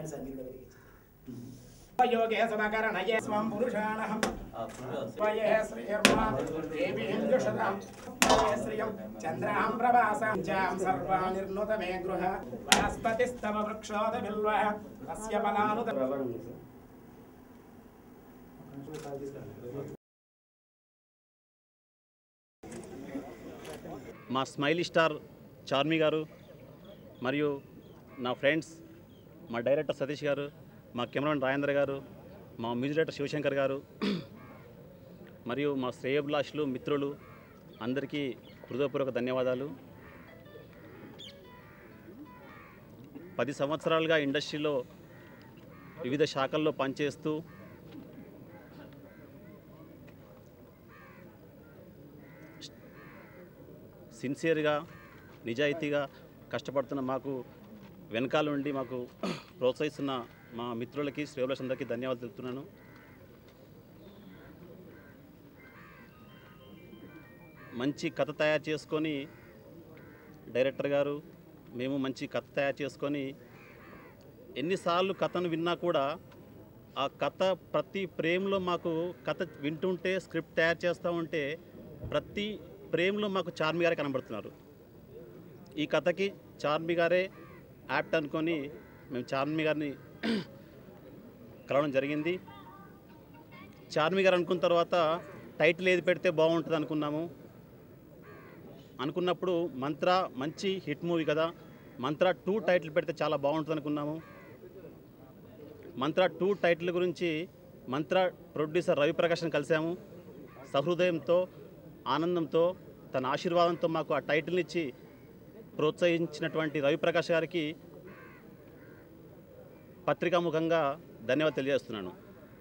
అని సార్ మీరు కూడా వెలిగించండి యోగే సమకరణయే స్వం పురుషాణహం వయే శ్రీర్మాం దేవీంద్రుషతాం వయే శ్రియం చంద్రాం ప్రభాసాం జాం సర్వానిర్నుతమే గృహ వనస్పతిస్తవ వృక్షోద బిల్వ తస్య ఫలానుత మా స్మైలీ స్టార్ చార్మి గారు మరియు నా ఫ్రెండ్స్ మా డైరెక్టర్ సతీష్ గారు మా కెమెరామెన్ రాజేంద్ర గారు మా మ్యూజిక్ డైరెక్టర్ శివశంకర్ గారు మరియు మా శ్రేయభిలాషులు మిత్రులు అందరికీ హృదయపూర్వక ధన్యవాదాలు పది సంవత్సరాలుగా ఇండస్ట్రీలో వివిధ శాఖల్లో పనిచేస్తూ సిన్సియర్గా నిజాయితీగా కష్టపడుతున్న మాకు వెనకాల నుండి మాకు ప్రోత్సహిస్తున్న మా మిత్రులకి శ్రేయులందరికీ ధన్యవాదాలు తెలుపుతున్నాను మంచి కథ తయారు చేసుకొని డైరెక్టర్ గారు మేము మంచి కథ తయారు చేసుకొని ఎన్నిసార్లు కథను విన్నా కూడా ఆ కథ ప్రతి ఫ్రేమ్లో మాకు కథ వింటుంటే స్క్రిప్ట్ తయారు చేస్తూ ఉంటే ప్రతి ఫ్రేమ్లో మాకు చార్మి గారే కనబడుతున్నారు ఈ కథకి చార్మి గారే యాప్ట్ అనుకొని మేము చార్మి గారిని కలవడం జరిగింది చార్మి గారు అనుకున్న తర్వాత టైటిల్ ఏది పెడితే బాగుంటుంది అనుకున్నాము అనుకున్నప్పుడు మంత్ర మంచి హిట్ మూవీ కదా మంత్ర టూ టైటిల్ పెడితే చాలా బాగుంటుంది అనుకున్నాము మంత్ర టూ టైటిల్ గురించి మంత్ర ప్రొడ్యూసర్ రవిప్రకాష్ని కలిసాము సహృదయంతో ఆనందంతో తన ఆశీర్వాదంతో మాకు ఆ టైటిల్ని ఇచ్చి ప్రోత్సహించినటువంటి రవిప్రకాష్ గారికి పత్రికాముఖంగా ధన్యవాదాలు తెలియజేస్తున్నాను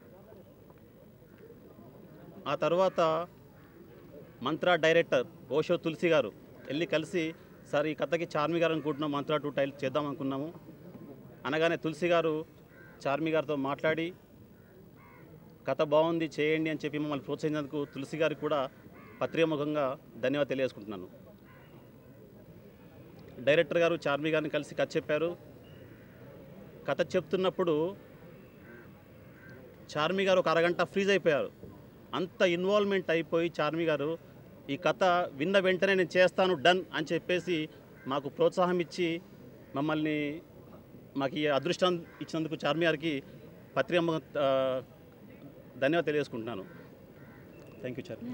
ఆ తర్వాత మంత్ర డైరెక్టర్ ఓషో తులసి గారు వెళ్ళి కలిసి సార్ ఈ కథకి చార్మి గారు అనుకుంటున్నాం మంత్ర టూ టైల్ చేద్దాం అనుకున్నాము అనగానే తులసి గారు చార్మి గారితో మాట్లాడి కథ బాగుంది చేయండి అని చెప్పి మమ్మల్ని ప్రోత్సహించినందుకు తులసి గారికి కూడా పత్రికాముఖంగా ధన్యవాదాలు తెలియజేసుకుంటున్నాను డైరెక్టర్ గారు చార్మి గారిని కలిసి కథ చెప్పారు కథ చెప్తున్నప్పుడు చార్మి గారు ఒక అరగంట ఫ్రీజ్ అయిపోయారు అంత ఇన్వాల్వ్మెంట్ అయిపోయి చార్మి గారు ఈ కథ విన్న వెంటనే నేను చేస్తాను డన్ అని చెప్పేసి మాకు ప్రోత్సాహం ఇచ్చి మమ్మల్ని మాకు ఈ అదృష్టం ఇచ్చినందుకు చార్మి గారికి పత్రిక ధన్యవాదాలు తెలియజేసుకుంటున్నాను థ్యాంక్ యూ చార్మి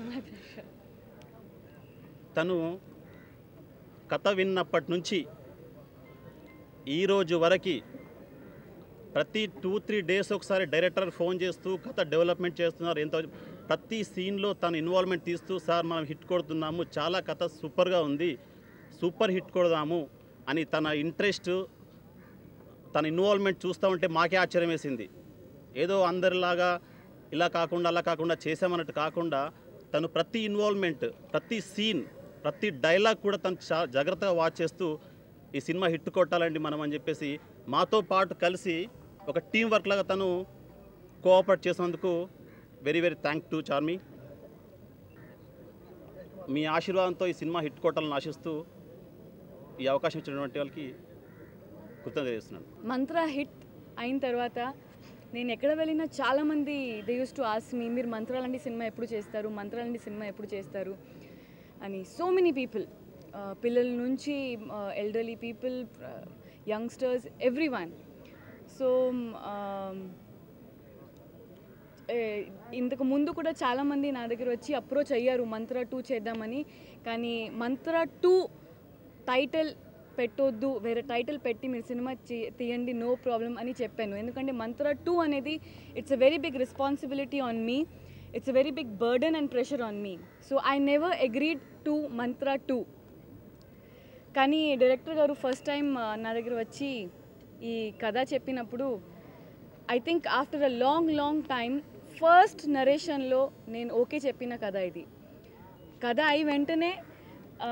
తను కథ విన్నప్పటి నుంచి ఈరోజు వరకు ప్రతి టూ త్రీ డేస్ ఒకసారి డైరెక్టర్ ఫోన్ చేస్తూ కథ డెవలప్మెంట్ చేస్తున్నారు ఎంత ప్రతి సీన్లో తను ఇన్వాల్వ్మెంట్ తీస్తూ సార్ మనం హిట్ కొడుతున్నాము చాలా కథ సూపర్గా ఉంది సూపర్ హిట్ కొడదాము అని తన ఇంట్రెస్ట్ తన ఇన్వాల్వ్మెంట్ చూస్తూ ఉంటే మాకే ఆశ్చర్యం వేసింది ఏదో అందరిలాగా ఇలా కాకుండా అలా కాకుండా చేసామన్నట్టు కాకుండా తను ప్రతి ఇన్వాల్వ్మెంట్ ప్రతి సీన్ ప్రతి డైలాగ్ కూడా తను చా జాగ్రత్తగా వాచ్ చేస్తూ ఈ సినిమా హిట్ కొట్టాలండి మనం అని చెప్పేసి మాతో పాటు కలిసి ఒక టీం వర్క్ లాగా తను కోఆపరేట్ చేసినందుకు very very thank to Charmi మీ ఆశీర్వాదంతో ఈ సినిమా హిట్ కొట్టాలని ఆశిస్తూ ఈ అవకాశం ఇచ్చినటువంటి వాళ్ళకి కృతజ్ఞత చేస్తున్నాను మంత్ర హిట్ అయిన తర్వాత నేను ఎక్కడ వెళ్ళినా చాలామంది they used to ask me మీరు మంత్రాలంటి సినిమా ఎప్పుడు చేస్తారు మంత్రాలంటి సినిమా ఎప్పుడు చేస్తారు అని సో మెనీ పీపుల్ పిల్లల నుంచి elderly people youngsters every one so ఇంతకు ముందు కూడా చాలామంది నా దగ్గర వచ్చి అప్రోచ్ అయ్యారు మంత్ర టూ చేద్దామని కానీ మంత్ర టూ టైటిల్ పెట్టొద్దు వేరే టైటిల్ పెట్టి మీరు సినిమా చే- తీయండి నో ప్రాబ్లం అని చెప్పాను ఎందుకంటే మంత్ర టూ అనేది it's a very big responsibility on me it's a very big burden and pressure on me so I never agreed to Mantra two కానీ డైరెక్టర్ గారు ఫస్ట్ టైం నా దగ్గర వచ్చి ఈ కథ చెప్పినప్పుడు I think after a long long time first నరేషన్లో నేను ఓకే చెప్పిన కథ ఇది కథ అయి వెంటనే ఆ,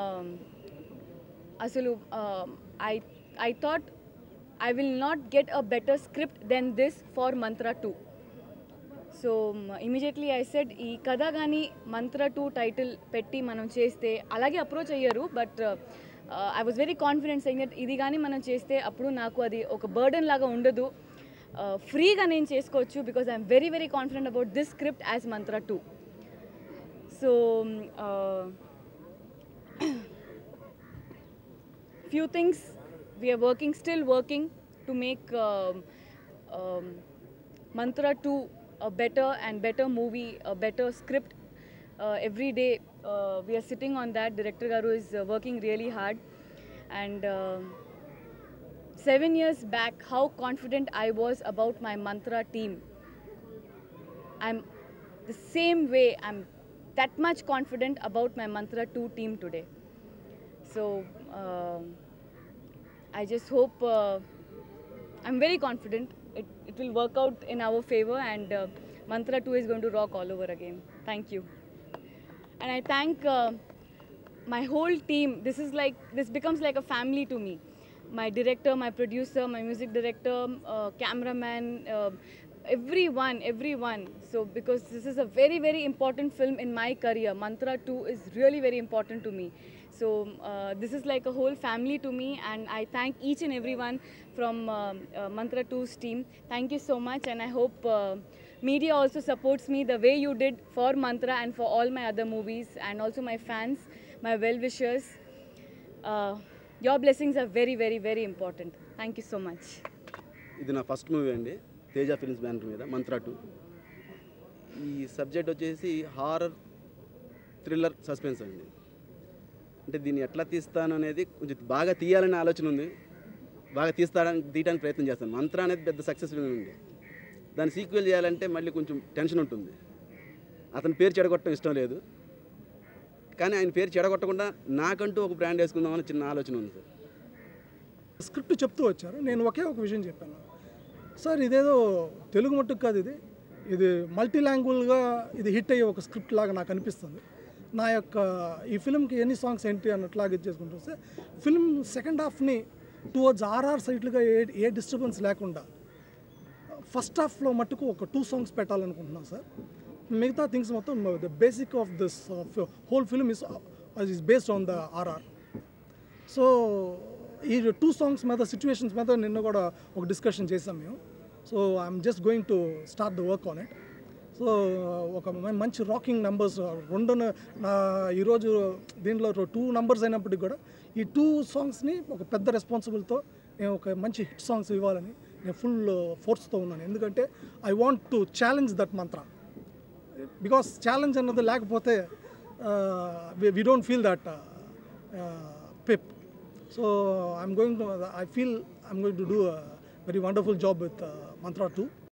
అసలు I I thought I will not get a better script than this for Mantra two so immediately I said ఈ కథ కానీ మంత్ర టూ టైటిల్ పెట్టి మనం చేస్తే అలాగే అప్రోచ్ అయ్యారు but I was very confident saying that ఇది కానీ మనం చేస్తే అప్పుడు నాకు అది ఒక బర్డన్ లాగా ఉండదు ఫ్రీగా నేను చేసుకోవచ్చు because I'm very very confident about this script as Mantra two so few things we are working still working to make um, um, mantra 2 a better and better movie a better script uh, every day uh, we are sitting on that director garu is uh, working really hard and um seven years back how confident i was about my mantra team i'm the same way i'm that much confident about my mantra 2 team today so um I just hope uh, I'm very confident it, it will work out in our favor and uh, Mantra 2 is going to rock all over again. Thank you. And I thank uh, my whole team. This is like, this becomes like a family to me. My director, my producer, my music director, uh, cameraman, uh, everyone, everyone. So, because this is a very, very important film in my career, Mantra 2 is really very important to me. So, uh, this is like a whole family to me, and I thank each and everyone from um, uh, Mantra 2's team. Thank you so much, and I hope uh, media also supports me the way you did for Mantra and for all my other movies, and also my fans, my well wishers. Uh, your blessings are very, very, very important. Thank you so much. ఇది నా first movie అండి Teja films banner మీద Mantra two ఈ subject వచ్చేసి horror thriller suspense అండి అంటే దీన్ని ఎట్లా తీస్తాను అనేది కొంచెం బాగా తీయాలనే ఆలోచన ఉంది బాగా తీస్తాడానికి తీయడానికి ప్రయత్నం చేస్తాను మంత్ర అనేది పెద్ద సక్సెస్ఫుల్ ఉంది దాన్ని సీక్వెల్ చేయాలంటే మళ్ళీ కొంచెం టెన్షన్ ఉంటుంది అతని పేరు చెడగొట్టడం ఇష్టం లేదు కానీ ఆయన పేరు చెడగొట్టకుండా నాకంటూ ఒక బ్రాండ్ వేసుకుందామని చిన్న ఆలోచన ఉంది సార్ స్క్రిప్ట్ చెప్తూ వచ్చారు నేను ఒకే ఒక విషయం చెప్పాను సార్ ఇదేదో తెలుగు మట్టుకు కాదు ఇది ఇది మల్టీ లాంగ్వేజ్గా ఇది హిట్ అయ్యే ఒక స్క్రిప్ట్ లాగా నాకు అనిపిస్తుంది నా యొక్క ఈ ఫిల్మ్కి ఎన్ని సాంగ్స్ ఏంటి అన్నట్లాగా ఇది చేసుకుంటూ వస్తే ఫిల్మ్ సెకండ్ హాఫ్ని టువర్డ్స్ ఆర్ఆర్ సైట్లుగా ఏ ఏ డిస్టర్బెన్స్ లేకుండా ఫస్ట్ హాఫ్లో మట్టుకు ఒక టూ సాంగ్స్ పెట్టాలనుకుంటున్నాను సార్ మిగతా థింగ్స్ మొత్తం the basic of this whole film is is based on the RR so ఈ టూ సాంగ్స్ మీద సిచ్యువేషన్స్ మీద నిన్న కూడా ఒక డిస్కషన్ చేసాం మేము so I'm just going to start the work on it so ఒక మ- మంచి రాకింగ్ నెంబర్స్ రెండు నా ఈరోజు దీంట్లో టూ నెంబర్స్ అయినప్పటికీ కూడా ఈ టూ సాంగ్స్ని ఒక పెద్ద రెస్పాన్సిబుల్తో నేను ఒక మంచి హిట్ సాంగ్స్ ఇవ్వాలని నేను ఫుల్ ఫోర్స్తో ఉన్నాను ఎందుకంటే I want to challenge that Mantra because challenge అన్నది లేకపోతే we don't feel that pep so I'm going to I feel I'm going to do very wonderful job with Mantra two